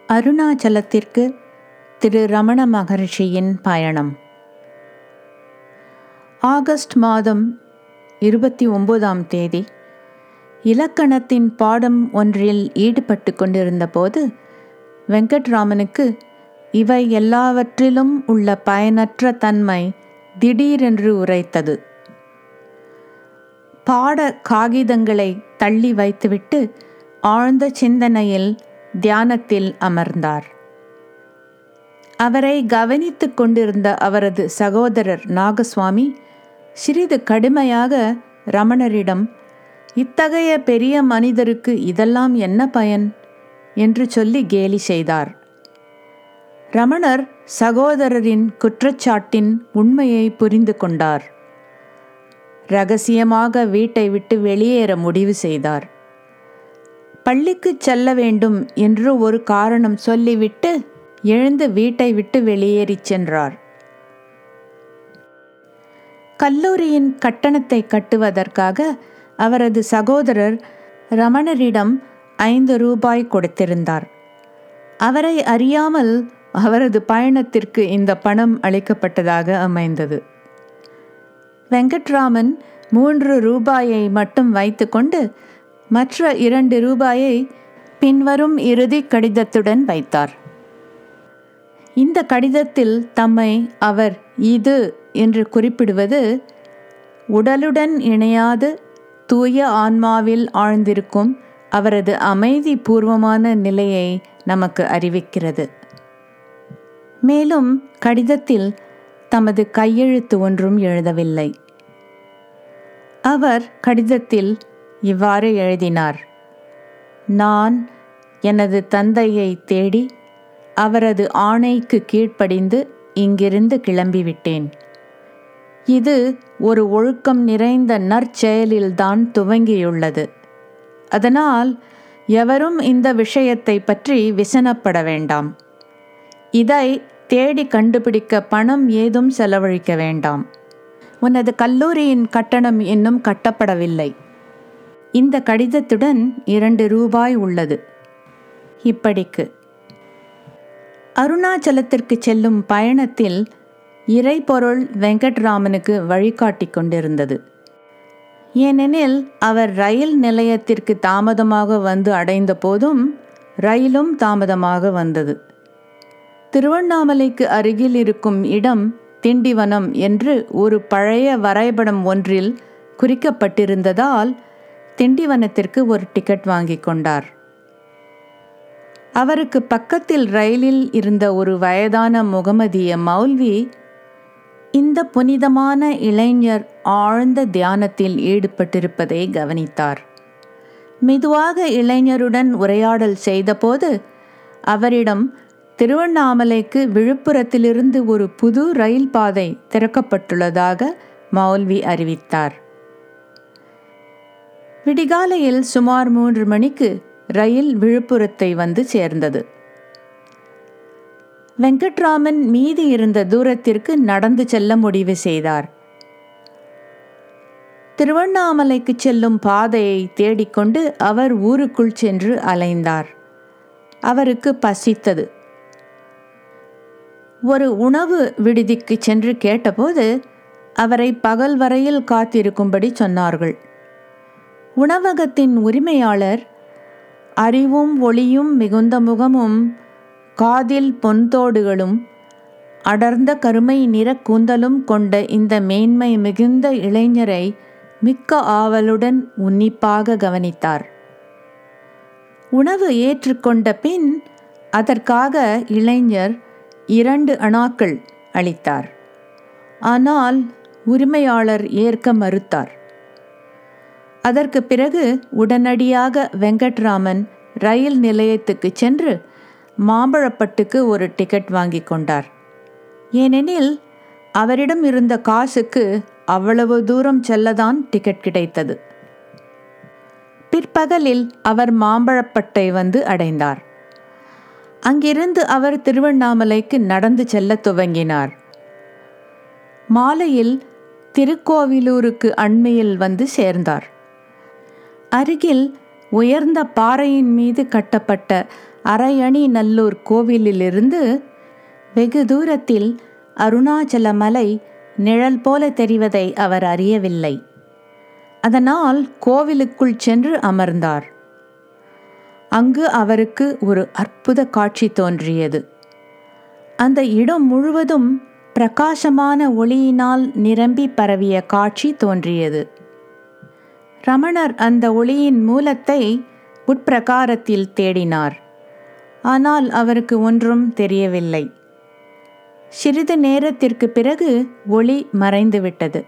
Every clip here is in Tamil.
அருணாச்சலத்திற்கு திரு ரமண மகரிஷியின் பயணம் ஆகஸ்ட் மாதம் இருபத்தி ஒன்பதாம் தேதி இலக்கணத்தின் பாடம் ஒன்றில் ஈடுபட்டு கொண்டிருந்த போது வெங்கட்ராமனுக்கு இவை எல்லாவற்றிலும் உள்ள பயனற்ற தன்மை திடீரென்று உரைத்தது பாட காகிதங்களை தள்ளி வைத்துவிட்டு ஆழ்ந்த சிந்தனையில் தியானத்தில் அமர்ந்தார் அவரை கவனித்துக் கொண்டிருந்த அவரது சகோதரர் நாகசுவாமி சிறிது கடுமையாக ரமணரிடம் இத்தகைய பெரிய மனிதருக்கு இதெல்லாம் என்ன பயன் என்று சொல்லி கேலி செய்தார் ரமணர் சகோதரரின் குற்றச்சாட்டின் உண்மையை புரிந்து கொண்டார் ரகசியமாக வீட்டை விட்டு வெளியேற முடிவு செய்தார் பள்ளிக்கு செல்ல வேண்டும் என்று ஒரு காரணம் சொல்லிவிட்டு எழுந்து வீட்டை விட்டு வெளியேறிச் சென்றார் கல்லூரியின் கட்டணத்தை கட்டுவதற்காக அவரது சகோதரர் ரமணரிடம் ஐந்து ரூபாய் கொடுத்திருந்தார் அவரை அறியாமல் அவரது பயணத்திற்கு இந்த பணம் அளிக்கப்பட்டதாக அமைந்தது வெங்கட்ராமன் மூன்று ரூபாயை மட்டும் வைத்துக்கொண்டு மற்ற இரண்டு ரூபாயை பின்வரும் இறுதி கடிதத்துடன் வைத்தார் இந்த கடிதத்தில் தம்மை அவர் இது என்று குறிப்பிடுவது உடலுடன் இணையாது தூய ஆன்மாவில் ஆழ்ந்திருக்கும் அவரது அமைதி பூர்வமான நிலையை நமக்கு அறிவிக்கிறது மேலும் கடிதத்தில் தமது கையெழுத்து ஒன்றும் எழுதவில்லை அவர் கடிதத்தில் இவ்வாறு எழுதினார் நான் எனது தந்தையை தேடி அவரது ஆணைக்கு கீழ்ப்படிந்து இங்கிருந்து கிளம்பிவிட்டேன் இது ஒரு ஒழுக்கம் நிறைந்த நற்செயலில்தான் துவங்கியுள்ளது அதனால் எவரும் இந்த விஷயத்தை பற்றி விசனப்பட வேண்டாம் இதை தேடி கண்டுபிடிக்க பணம் ஏதும் செலவழிக்க வேண்டாம் உனது கல்லூரியின் கட்டணம் இன்னும் கட்டப்படவில்லை இந்த கடிதத்துடன் இரண்டு ரூபாய் உள்ளது இப்படிக்கு அருணாச்சலத்திற்கு செல்லும் பயணத்தில் இறைபொருள் வெங்கட்ராமனுக்கு வழிகாட்டி கொண்டிருந்தது ஏனெனில் அவர் ரயில் நிலையத்திற்கு தாமதமாக வந்து அடைந்த போதும் ரயிலும் தாமதமாக வந்தது திருவண்ணாமலைக்கு அருகில் இருக்கும் இடம் திண்டிவனம் என்று ஒரு பழைய வரைபடம் ஒன்றில் குறிக்கப்பட்டிருந்ததால் திண்டிவனத்திற்கு ஒரு டிக்கெட் வாங்கி கொண்டார் அவருக்கு பக்கத்தில் ரயிலில் இருந்த ஒரு வயதான முகமதிய மௌல்வி இந்த புனிதமான இளைஞர் ஆழ்ந்த தியானத்தில் ஈடுபட்டிருப்பதை கவனித்தார் மெதுவாக இளைஞருடன் உரையாடல் செய்தபோது அவரிடம் திருவண்ணாமலைக்கு விழுப்புரத்திலிருந்து ஒரு புது ரயில் பாதை திறக்கப்பட்டுள்ளதாக மௌல்வி அறிவித்தார் விடிகாலையில் சுமார் மூன்று மணிக்கு ரயில் விழுப்புரத்தை வந்து சேர்ந்தது வெங்கட்ராமன் மீதி இருந்த தூரத்திற்கு நடந்து செல்ல முடிவு செய்தார் திருவண்ணாமலைக்கு செல்லும் பாதையை தேடிக்கொண்டு அவர் ஊருக்குள் சென்று அலைந்தார் அவருக்கு பசித்தது ஒரு உணவு விடுதிக்கு சென்று கேட்டபோது அவரை பகல் வரையில் காத்திருக்கும்படி சொன்னார்கள் உணவகத்தின் உரிமையாளர் அறிவும் ஒளியும் மிகுந்த முகமும் காதில் பொன்தோடுகளும் அடர்ந்த கருமை நிற கூந்தலும் கொண்ட இந்த மேன்மை மிகுந்த இளைஞரை மிக்க ஆவலுடன் உன்னிப்பாக கவனித்தார் உணவு ஏற்றுக்கொண்ட பின் அதற்காக இளைஞர் இரண்டு அணாக்கள் அளித்தார் ஆனால் உரிமையாளர் ஏற்க மறுத்தார் அதற்கு பிறகு உடனடியாக வெங்கட்ராமன் ரயில் நிலையத்துக்கு சென்று மாம்பழப்பட்டுக்கு ஒரு டிக்கெட் வாங்கி கொண்டார் ஏனெனில் அவரிடம் இருந்த காசுக்கு அவ்வளவு தூரம் செல்லதான் டிக்கெட் கிடைத்தது பிற்பகலில் அவர் மாம்பழப்பட்டை வந்து அடைந்தார் அங்கிருந்து அவர் திருவண்ணாமலைக்கு நடந்து செல்ல துவங்கினார் மாலையில் திருக்கோவிலூருக்கு அண்மையில் வந்து சேர்ந்தார் அருகில் உயர்ந்த பாறையின் மீது கட்டப்பட்ட அரையணி நல்லூர் கோவிலிலிருந்து வெகு தூரத்தில் அருணாச்சல மலை நிழல் போல தெரிவதை அவர் அறியவில்லை அதனால் கோவிலுக்குள் சென்று அமர்ந்தார் அங்கு அவருக்கு ஒரு அற்புத காட்சி தோன்றியது அந்த இடம் முழுவதும் பிரகாசமான ஒளியினால் நிரம்பி பரவிய காட்சி தோன்றியது ரமணர் அந்த ஒளியின் மூலத்தை உட்பிரகாரத்தில் தேடினார் ஆனால் அவருக்கு ஒன்றும் தெரியவில்லை சிறிது நேரத்திற்கு பிறகு ஒளி மறைந்துவிட்டது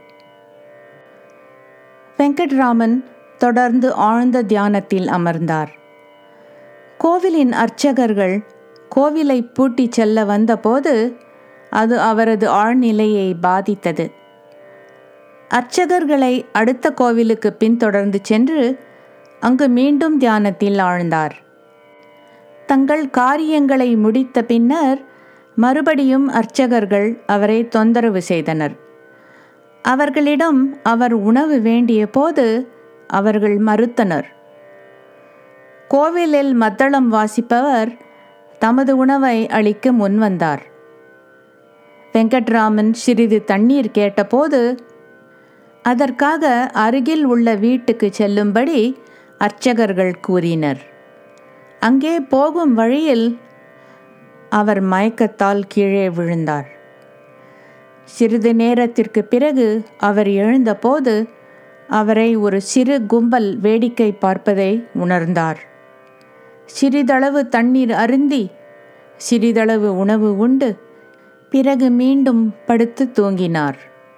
வெங்கட்ராமன் தொடர்ந்து ஆழ்ந்த தியானத்தில் அமர்ந்தார் கோவிலின் அர்ச்சகர்கள் கோவிலை பூட்டிச் செல்ல வந்தபோது அது அவரது ஆழ்நிலையை பாதித்தது அர்ச்சகர்களை அடுத்த கோவிலுக்கு பின்தொடர்ந்து சென்று அங்கு மீண்டும் தியானத்தில் ஆழ்ந்தார் தங்கள் காரியங்களை முடித்த பின்னர் மறுபடியும் அர்ச்சகர்கள் அவரை தொந்தரவு செய்தனர் அவர்களிடம் அவர் உணவு வேண்டிய போது அவர்கள் மறுத்தனர் கோவிலில் மத்தளம் வாசிப்பவர் தமது உணவை அளிக்க முன்வந்தார் வெங்கட்ராமன் சிறிது தண்ணீர் கேட்டபோது அதற்காக அருகில் உள்ள வீட்டுக்கு செல்லும்படி அர்ச்சகர்கள் கூறினர் அங்கே போகும் வழியில் அவர் மயக்கத்தால் கீழே விழுந்தார் சிறிது நேரத்திற்கு பிறகு அவர் எழுந்தபோது அவரை ஒரு சிறு கும்பல் வேடிக்கை பார்ப்பதை உணர்ந்தார் சிறிதளவு தண்ணீர் அருந்தி சிறிதளவு உணவு உண்டு பிறகு மீண்டும் படுத்து தூங்கினார்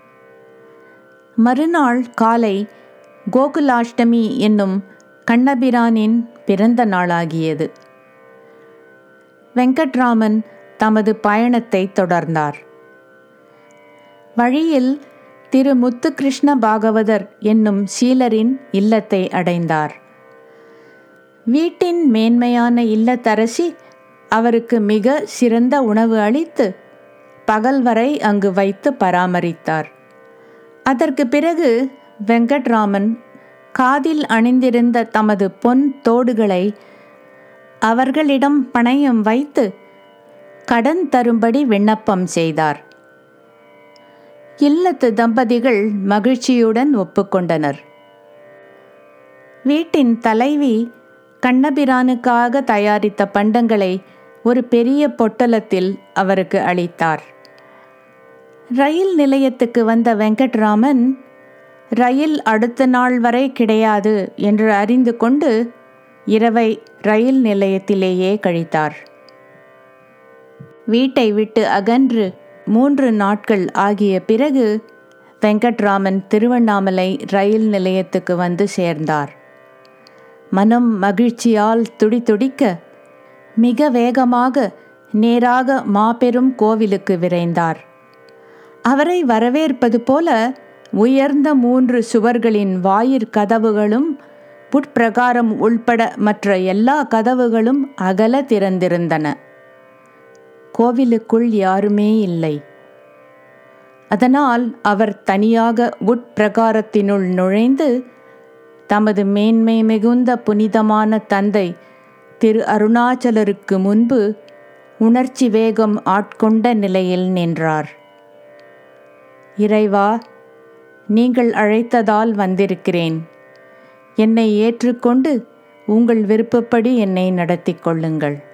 மறுநாள் காலை கோகுலாஷ்டமி என்னும் கண்ணபிரானின் பிறந்த நாளாகியது வெங்கட்ராமன் தமது பயணத்தை தொடர்ந்தார் வழியில் திரு முத்துகிருஷ்ண பாகவதர் என்னும் சீலரின் இல்லத்தை அடைந்தார் வீட்டின் மேன்மையான இல்லத்தரசி அவருக்கு மிக சிறந்த உணவு அளித்து பகல் வரை அங்கு வைத்து பராமரித்தார் அதற்கு பிறகு வெங்கட்ராமன் காதில் அணிந்திருந்த தமது பொன் தோடுகளை அவர்களிடம் பணயம் வைத்து கடன் தரும்படி விண்ணப்பம் செய்தார் இல்லத்து தம்பதிகள் மகிழ்ச்சியுடன் ஒப்புக்கொண்டனர் வீட்டின் தலைவி கண்ணபிரானுக்காக தயாரித்த பண்டங்களை ஒரு பெரிய பொட்டலத்தில் அவருக்கு அளித்தார் ரயில் நிலையத்துக்கு வந்த வெங்கட்ராமன் ரயில் அடுத்த நாள் வரை கிடையாது என்று அறிந்து கொண்டு இரவை ரயில் நிலையத்திலேயே கழித்தார் வீட்டை விட்டு அகன்று மூன்று நாட்கள் ஆகிய பிறகு வெங்கட்ராமன் திருவண்ணாமலை ரயில் நிலையத்துக்கு வந்து சேர்ந்தார் மனம் மகிழ்ச்சியால் துடிதுடிக்க மிக வேகமாக நேராக மாபெரும் கோவிலுக்கு விரைந்தார் அவரை வரவேற்பது போல உயர்ந்த மூன்று சுவர்களின் வாயிற் கதவுகளும் உட்பிரகாரம் உள்பட மற்ற எல்லா கதவுகளும் அகல திறந்திருந்தன கோவிலுக்குள் யாருமே இல்லை அதனால் அவர் தனியாக உட்பிரகாரத்தினுள் நுழைந்து தமது மேன்மை மிகுந்த புனிதமான தந்தை திரு அருணாச்சலருக்கு முன்பு உணர்ச்சி வேகம் ஆட்கொண்ட நிலையில் நின்றார் இறைவா நீங்கள் அழைத்ததால் வந்திருக்கிறேன் என்னை ஏற்றுக்கொண்டு உங்கள் விருப்பப்படி என்னை நடத்தி கொள்ளுங்கள்